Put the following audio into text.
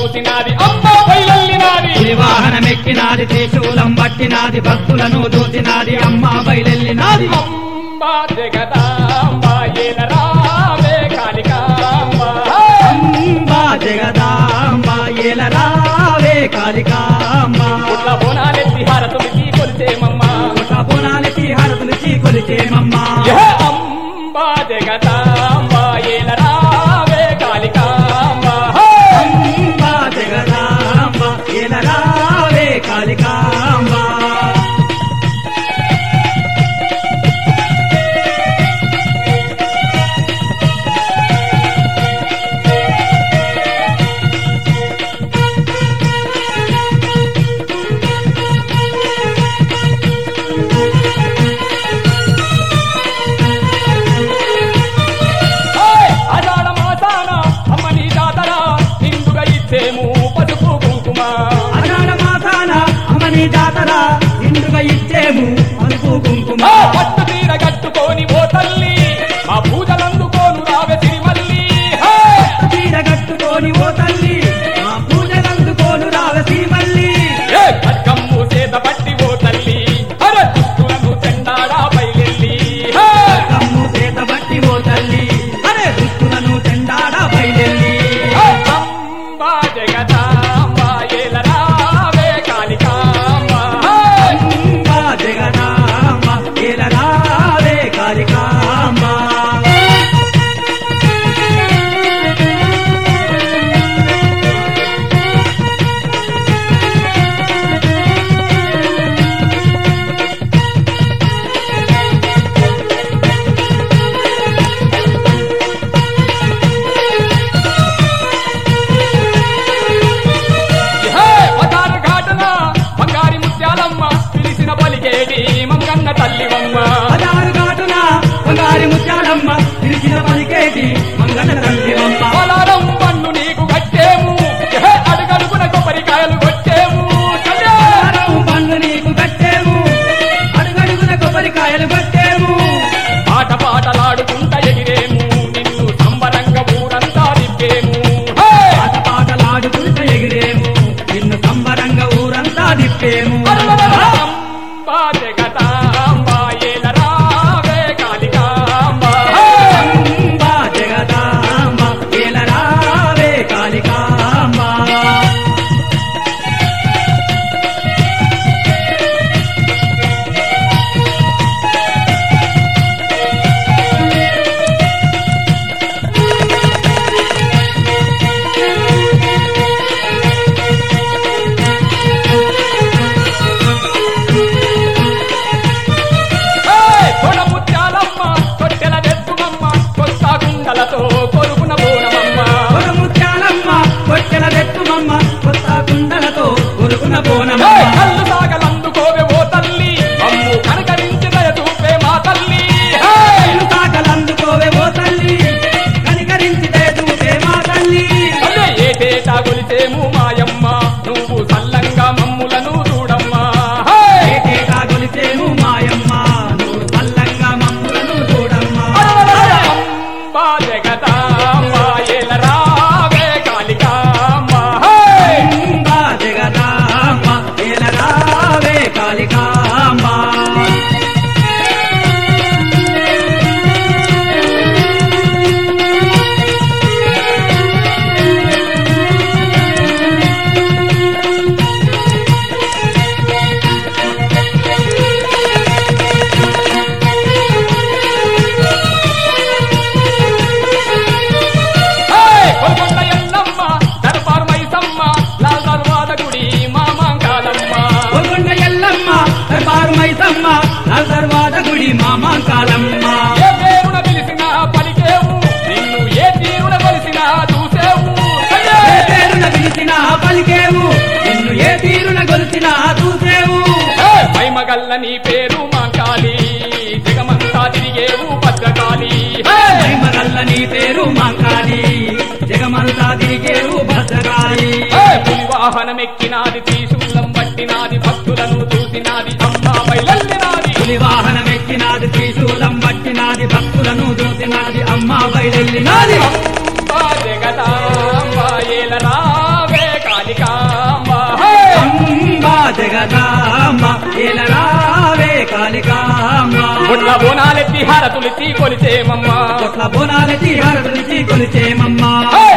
చూసినాది అమ్మ బయలెల్లినాది వాహనమెక్కినాది త్రిశూలం పట్టినాది భక్తులను దూచినాది అమ్మ బయలెల్లినాది అంబ జగదాంబ ఏలరావే కాళికాంబ అంబ జగదాంబ ఏలరావే కాళికాంబ పుట్ల బోనాలెత్తి హారతులకి కొలిచేమమ్మ పునాలకి హారతులకి కొలిచేమమ్మ యహ అంబ జగదాంబ ఏలరావే కాళికాంబ అంబ జగదాంబ ఏలరావే కాళికాంబ ఓయ్! ఆషాఢ మాసాన అమ్మ నీ జాతర నిండుగా ఇచ్చేము పసుపు కుంకుమ అనాడ మాసాన అమని జాతర ఇండుగా ఇచ్చేము పలుపు కుంకుమ ఆ పట్టు తీర కట్టుకొని ఓ తల్లి మా పూజలందుకోను రావే సిరిమల్లి హే! తీర కట్టుకొని ఓ తల్లి మా పూజలందుకోను రావసి మల్లి ఏ ఖడ్గమ్ము చేత పట్టి ఓ తల్లి అర దుష్టులను చెండాడా బయలెల్లి హే! కమ్ము చేత బట్టి ఓ తల్లి అరే దుస్తులను చెండాడ బయలెల్లి హే! అంబ జగదాంబ ఏలరావే కాళికాంబ హే! అంబ జగదాంబ ఏలరావే కాళికాంబ హే! పదార ఘాటన బంగారి ముత్యాలమ్మ పిలిచిన పలికేటి మంగన్న తల్లివమ్మ పదారు కాటున బంగారి ముత్యాలమ్మ పిలిచిన పలికేటి మంగళ తల్లివమ్మ పొలారం పన్ను నీకు కట్టేము హే! అడుగడుగున కొబ్బరికాయలు కొట్టేము చల్లే! ఆరం పండ్లు నీకు కట్టేము అడుగడుగున కొబ్బరికాయలు కట్టేము పాట పాటలాడుకుంట ఎగిరేము నిన్ను సంబరంగా ఊరంతా తిప్పేము హే! పాట పాటలాడుకుంటూ ఎగిరేము నిన్ను సంబరంగా ఊరంతా దిప్పేము అంబ జగదాంబ ఏలరావే కాళికాంబ హే! అంబ జగదాంబ ఏలరావే కాళికాంబ హే! కొడ ముత్యాలమ్మ కొట్టెల వెత్తుమమ్మ కొత్త కుండలతో కొరుకున బోనమమ్మ కొన ముత్యాలమ్మ కొట్టెల వెట్టుమమ్మ కొత్త కుండలతో కొరుకున హే! బోనమ్మ కళ్ళు సాగలందుకోవే ఓ తల్లి అమ్ము కనకరించి దయ చూపే మా తల్లి హే! కళ్ళు తాకలందుకోవే ఓ తల్లి కనికరించి దయచూపే మా తల్లి అదే ఏటేటా కొలిచేము మాయమ్మ నువ్వు సల్లంగా మమ్ములను చూడమ్మా హే! ఏటేటా కొలిచేము మాయమ్మ నువ్వు చల్లంగా మమ్ములను చూడమ్మా అంబ జగదాంబ ఏలరావే కాళికాంబ హే! అంబ జగదాంబ ఏలరావే కాళికాంబ హే! కొల్గొండ ఎల్లమ్మ దర్బార్ మైసమ్మ లాల్ దర్వాద గుడి మామాంకాలమ్మ గోల్కొండ ఎల్లమ్మ దర్బారు మైసమ్మ లాల్ దర్వాద గుడి మామాంకాలమ్మ ఏ పేరున పిలిచినా పలికేవు నిన్ను ఏ తీరున కొలిసినా చూసేవు ఏ పేరున పిలిచినా పలికేవు నిన్ను ఏ తీరున గొలిచినా చూసేవు హే! మైమగల్ల నీ పేరు మాంకాలి జగమంతా తిరిగేవు భద్రకాళి హే! మగల్ల నీ పేరు మాంకాలి జగమంతా తిరిగేవు భద్రకాళి హే! పులి వాహనమెక్కినాది త్రిశూలం పట్టినాది భక్తులను చూసినాది అమ్మా బయలెల్లినాది పులి వాహనమెక్కినాది త్రిశూలం పట్టినాది భక్తులను చూసినాది అమ్మ బయలెల్లినాది అంబా జగదాంబ ఏలరావే జగదాంబ ఏలరావే కాళికాంబ బొట్ల బోనాలెత్తి హారతులిచ్చి కొలిచేమమ్మా కొట్ల బోనాలెత్తి హారతులిచ్చి కొలిచేమమ్మా హే!